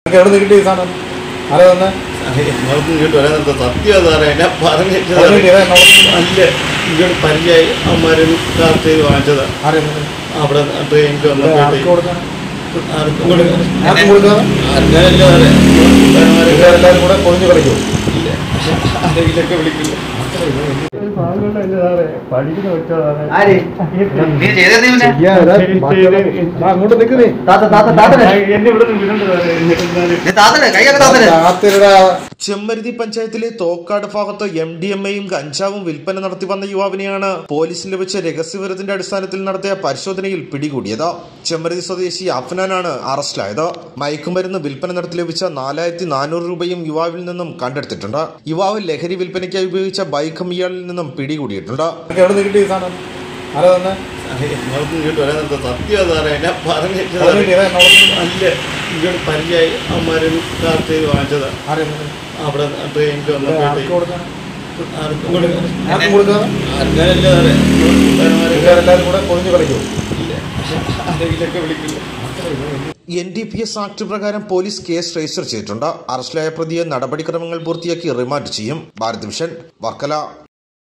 എവിടെ നിന്ന് കിട്ടി ഈ സാധനം ആരാ തന്നെ ഞങ്ങൾക്ക് ഇങ്ങോട്ട് വരാൻ നിർത്ത സത്യം സാറേ ഞാൻ പറഞ്ഞിട്ട് എവിടെ കിട്ടി? ഇതാ നോക്ക്. നല്ല ഇങ്ങോട്ട് പരിചയമായി അമ്മമാരും കാർഡ് ചെയ്ത് വാങ്ങിച്ചതാ ആരാ തന്നെ? അവിടെ ട്രെയിനിക്ക് ഇത് ആർക്ക് വന്നപ്പോഴത്തേക്ക് കൊടുക്കണം? ആർക്കും കൊടുക്കണം ആർക്കും കൊടുക്കാതെ? അങ്ങനല്ല സാറേ കൂട്ടുകാരന്മാരൊക്കെ ഇവരെല്ലാവരും കൂടെ പൊളിഞ്ഞു കളിക്കും ഇല്ല ആരെങ്കിലൊക്കെ വിളിക്കില്ല ഒരു ഭാഗമല്ല സാറേ പഠിക്കുന്ന വെച്ചതാണ് ആര് നീ ചെയ്തത് ഇവനെ അങ്ങോട്ട് നിൽക്കുന്നേ താത്ത താത്ത താത്തനെ എന്നെ ഇവിടെ നിന്ന് വിടണ്ട സാറേ എന്നിരുന്നാലും നീ താത്തനെ കൈയൊക്കെ താത്തനെ രാത്രിയുടെ ചെമ്മരുതി പഞ്ചായത്തിലെ തോക്കാട് ഭാഗത്ത് എം ഡി എം എയും കഞ്ചാവും വിൽപ്പന നടത്തി വന്ന യുവാവിനെയാണ് പോലീസിന് ലഭിച്ച രഹസ്യവിവരത്തിന്റെ അടിസ്ഥാനത്തിൽ നടത്തിയ പരിശോധനയിൽ പിടികൂടിയത് ചെമ്മരുതി സ്വദേശി അഫ്നാനാണ് അറസ്റ്റിലായത് മയക്കുമരുന്ന് വിൽപ്പന നടത്തി ലഭിച്ച നാലായിരത്തി നാനൂറ് രൂപയും യുവാവിൽ നിന്നും കണ്ടെടുത്തിട്ടുണ്ട് യുവാവ് ലഹരി വിൽപ്പനയ്ക്കായി ഉപയോഗിച്ച ബൈക്കും ഇയാളിൽ നിന്നും പിടികൂടിയിട്ടുണ്ട് എവിടെ നിന്ന് കിട്ടി ഈ സാധനം ആരാ തന്നെ ഞങ്ങൾക്ക് ഇങ്ങോട്ട് വരാൻ നിർത്ത സത്യം സാറേ ഞാൻ പറഞ്ഞിട്ട് എവിടെ കിട്ടി? ഇതാ നോക്ക്. നല്ല ഇങ്ങോട്ട് പരിചയമായി അമ്മമാരും കാർഡ് ചെയ്ത് വാങ്ങിച്ചതാ ആരാ തന്നെ? അവിടെ ട്രെയിനിക്ക് ഇത് ആർക്ക് വന്നപ്പോഴത്തേക്ക് കൊടുക്കണം? ആർക്കും കൊടുക്കണം ആർക്കും കൊടുക്കാതെ? അങ്ങനല്ല സാറേ കൂട്ടുകാരന്മാരൊക്കെ ഇവരെല്ലാവരും കൂടെ പൊളിഞ്ഞു കളിക്കും ഇല്ല ആരെങ്കിലൊക്കെ വിളിക്കില്ല എൻ ഡി പി എസ് ആക്ട് പ്രകാരം പോലീസ് കേസ് രജിസ്റ്റർ ചെയ്തിട്ടുണ്ട് അറസ്റ്റിലായ പ്രതിയെ നടപടിക്രമങ്ങൾ പൂർത്തിയാക്കി റിമാൻഡ് ചെയ്യും ഭാരത് വിഷൻ വർക്കല